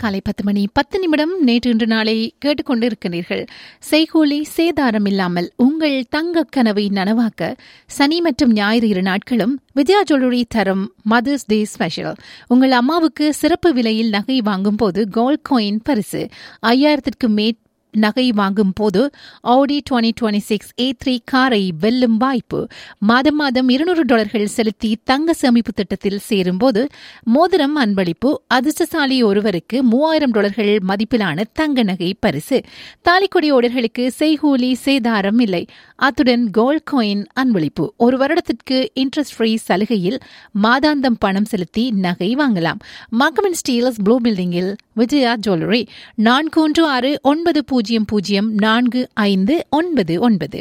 காலை பத்து மணி பத்து நிமிடம் நேற்று இன்று நாளை கேட்டுக்கொண்டிருக்கிறீர்கள் செய்கூலி சேதாரம் இல்லாமல் உங்கள் தங்க கனவை நனவாக்க சனி மற்றும் ஞாயிறு இரு நாட்களும் விஜயா ஜுவல்லரி தரும் மதர்ஸ் டே ஸ்பெஷல் உங்கள் அம்மாவுக்கு சிறப்பு விலையில் நகை வாங்கும் போது கோல்ட் காயின் பரிசு ஐயாயிரத்திற்கு மேற் நகை வாங்கும் போது Audi twenty twenty six A three காரை வெல்லும் வாய்ப்பு மாதம் மாதம் இருநூறு டாலர்கள் செலுத்தி தங்க சேமிப்பு திட்டத்தில் சேரும்போது மோதிரம் அன்பளிப்பு அதிர்ஷ்டசாலி ஒருவருக்கு மூவாயிரம் டாலர்கள் மதிப்பிலான தங்க நகை பரிசு தாலிக்கொடி ஓடர்களுக்கு செய்கூலி சேதாரம் இல்லை அத்துடன் கோல்ட் காயின் அன்பளிப்பு ஒரு வருடத்திற்கு இன்ட்ரெஸ்ட் ஃப்ரீ சலுகையில் மாதாந்தம் பணம் செலுத்தி நகை வாங்கலாம் மார்க்கமன் ஸ்டீல்ஸ் ப்ளூ பில்டிங்கில் விஜயா ஜுவல்லரி நான்கு ஒன்று ஆறு ஒன்பது பூஜ்ஜியம் பூஜ்ஜியம் நான்கு ஐந்து ஒன்பது ஒன்பது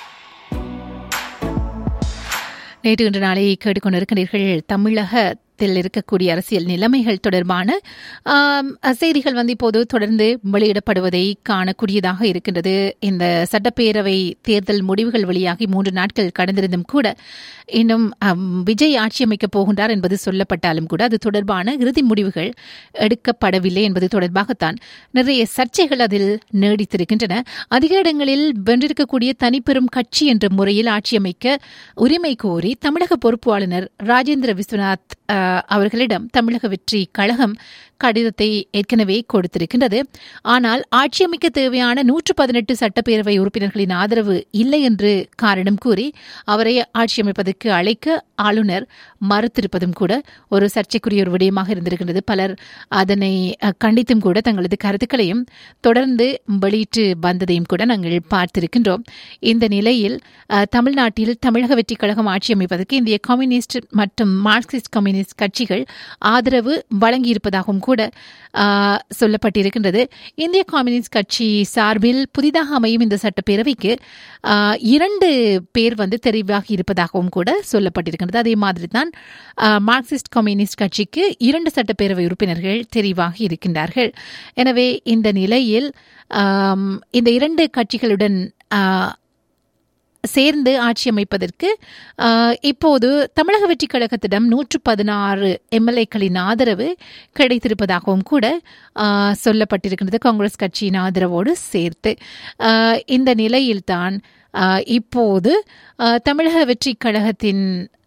நேற்று இன்று நாளை கேட்டுக்கொண்டிருக்கிறீர்கள் தமிழகத்தில் இருக்கக்கூடிய அரசியல் நிலைமைகள் தொடர்பான செய்திகள் வந்து இப்போது தொடர்ந்து வெளியிடப்படுவதை காணக்கூடியதாக இருக்கின்றது இந்த சட்டப்பேரவை தேர்தல் முடிவுகள் வெளியாகி மூன்று நாட்கள் கடந்திருந்தும் கூட இன்னும் விஜய் ஆட்சி அமைக்கப் போகின்றார் என்பது சொல்லப்பட்டாலும் கூட அது தொடர்பான இறுதி முடிவுகள் எடுக்கப்படவில்லை என்பது தொடர்பாகத்தான் நிறைய சர்ச்சைகள் அதில் நீடித்திருக்கின்றன அதிக இடங்களில் வென்றிருக்கக்கூடிய தனிப்பெரும் கட்சி என்ற முறையில் ஆட்சி அமைக்க உரிமை கோரி தமிழக பொறுப்பு ஆளுநர் ராஜேந்திர விஸ்வநாத் அவர்களிடம் தமிழக வெற்றி கழகம் கடிதத்தை ஏற்கனவே கொடுத்திருக்கின்றது ஆனால் ஆட்சி அமைக்க தேவையான நூற்று பதினெட்டு சட்டப்பேரவை உறுப்பினர்களின் ஆதரவு இல்லை என்று காரணம் கூறி அவரை ஆட்சி அமைப்பதற்கு அழைக்க ஆளுநர் மறுத்திருப்பதும் கூட ஒரு சர்ச்சைக்குரிய ஒரு விடயமாக இருந்திருக்கின்றது பலர் அதனை கண்டித்தும் கூட தங்களது கருத்துக்களையும் தொடர்ந்து வெளியிட்டு வந்ததையும் கூட நாங்கள் பார்த்திருக்கின்றோம் இந்த நிலையில் தமிழ்நாட்டில் தமிழக வெற்றி கழகம் ஆட்சி அமைப்பதற்கு இந்திய கம்யூனிஸ்ட் மற்றும் மார்க்சிஸ்ட் கம்யூனிஸ்ட் கட்சிகள் ஆதரவு வழங்கியிருப்பதாகவும் கூட சொல்லப்பட்டிருக்கின்றது இந்திய கம்யூனிஸ்ட் கட்சி சார்பில் புதிதாக அமையும் இந்த சட்டப்பேரவைக்கு இரண்டு பேர் வந்து தெரிவாகி இருப்பதாகவும் கூட சொல்லப்பட்டிருக்கின்றது அதே மாதிரி தான் மார்க்சிஸ்ட் கம்யூனிஸ்ட் கட்சிக்கு இரண்டு சட்டப்பேரவை உறுப்பினர்கள் தெரிவாகி இருக்கின்றார்கள் எனவே இந்த நிலையில் இந்த இரண்டு கட்சிகளுடன் சேர்ந்து ஆட்சி அமைப்பதற்கு இப்போது தமிழக வெற்றி கழகத்திடம் நூற்று பதினாறு எம்எல்ஏக்களின் ஆதரவு கிடைத்திருப்பதாகவும் கூட சொல்லப்பட்டிருக்கின்றது காங்கிரஸ் கட்சியின் ஆதரவோடு சேர்த்து இந்த நிலையில்தான் இப்போது தமிழக வெற்றி கழகத்தின்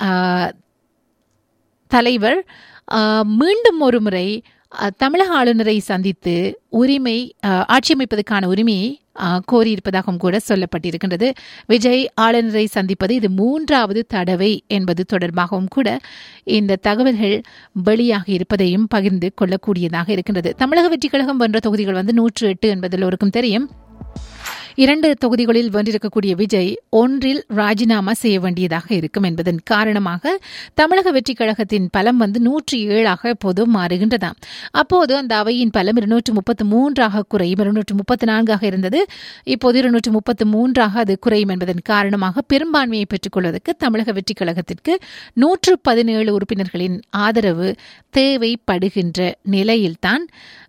தலைவர் மீண்டும் ஒரு முறை தமிழக ஆளுநரை சந்தித்து உரிமை ஆட்சி அமைப்பதற்கான உரிமையை கோரியிருப்பதாகவும் கூட சொல்லப்பட்டிருக்கின்றது விஜய் ஆளுநரை சந்திப்பது இது மூன்றாவது தடவை என்பது தொடர்பாகவும் கூட இந்த தகவல்கள் வெளியாகி இருப்பதையும் பகிர்ந்து கொள்ளக்கூடியதாக இருக்கின்றது தமிழக வெற்றி கழகம் வென்ற தொகுதிகள் வந்து நூற்று எட்டு என்பது எல்லோருக்கும் தெரியும் இரண்டு தொகுதிகளில் வென்றிருக்கக்கூடிய விஜய் ஒன்றில் ராஜினாமா செய்ய வேண்டியதாக இருக்கும் என்பதன் காரணமாக தமிழக வெற்றி கழகத்தின் பலம் வந்து நூற்றி ஏழாக இப்போது மாறுகின்றதாம் அப்போது அந்த அவையின் பலம் இருநூற்று முப்பத்து மூன்றாக குறையும் இருநூற்று முப்பத்தி நான்காக இருந்தது இப்போது இருநூற்று முப்பத்து மூன்றாக அது குறையும் என்பதன் காரணமாக பெரும்பான்மையை பெற்றுக்கொள்வதற்கு தமிழக வெற்றி கழகத்திற்கு நூற்று பதினேழு உறுப்பினர்களின் ஆதரவு தேவைப்படுகின்ற நிலையில்தான்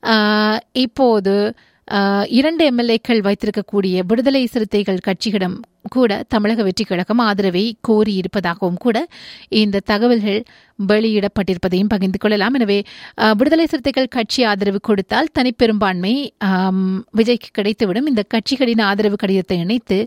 இப்போது இரண்டு எம்எல்ஏக்கள் வைத்திருக்கக்கூடிய விடுதலை சிறுத்தைகள் கட்சியிடம் கூட தமிழக வெற்றி கழகம் ஆதரவை கோரியிருப்பதாகவும் கூட இந்த தகவல்கள் வெளியிடப்பட்டிருப்பதையும் பகிர்ந்து கொள்ளலாம் எனவே விடுதலை சிறுத்தைகள் கட்சி ஆதரவு கொடுத்தால் தனிப்பெரும்பான்மை விஜய்க்கு கிடைத்துவிடும் இந்த கட்சிகளின் ஆதரவு கடிதத்தை இணைத்து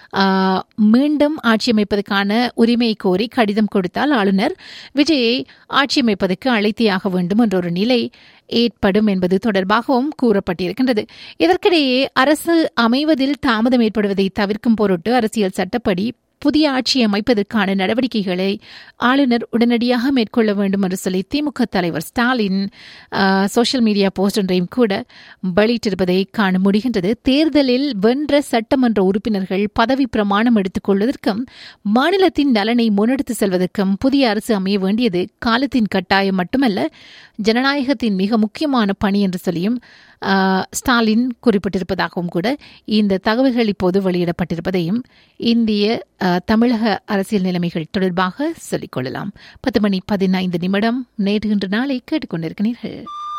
மீண்டும் ஆட்சி அமைப்பதற்கான உரிமை கோரி கடிதம் கொடுத்தால் ஆளுநர் விஜயை ஆட்சி அமைப்பதற்கு அழைத்தியாக வேண்டும் என்ற ஒரு நிலை ஏற்படும் என்பது தொடர்பாகவும் கூறப்பட்டிருக்கின்றது இதற்கிடையே அரசு அமைவதில் தாமதம் ஏற்படுவதை தவிர்க்கும் பொருட்டு அரசியல் சட்டப்படி புதிய ஆட்சி அமைப்பதற்கான நடவடிக்கைகளை ஆளுநர் உடனடியாக மேற்கொள்ள வேண்டும் என்று சொல்லி திமுக தலைவர் ஸ்டாலின் சோசியல் மீடியா போஸ்ட் ஒன்றையும் கூட வெளியிட்டிருப்பதை காண முடிகின்றது தேர்தலில் வென்ற சட்டமன்ற உறுப்பினர்கள் பதவி பிரமாணம் எடுத்துக் கொள்வதற்கும் மாநிலத்தின் நலனை முன்னெடுத்து செல்வதற்கும் புதிய அரசு அமைய வேண்டியது காலத்தின் கட்டாயம் மட்டுமல்ல ஜனநாயகத்தின் மிக முக்கியமான பணி என்று சொல்லியும் ஸ்டாலின் குறிப்பிட்டிருப்பதாகவும் கூட இந்த தகவல்கள் இப்போது வெளியிடப்பட்டிருப்பதையும் இந்திய தமிழக அரசியல் நிலைமைகள் தொடர்பாக சொல்லிக்கொள்ளலாம் பத்து மணி பதினைந்து நிமிடம் நேற்று இன்று நாளை கேட்டுக்கொண்டிருக்கிறீர்கள்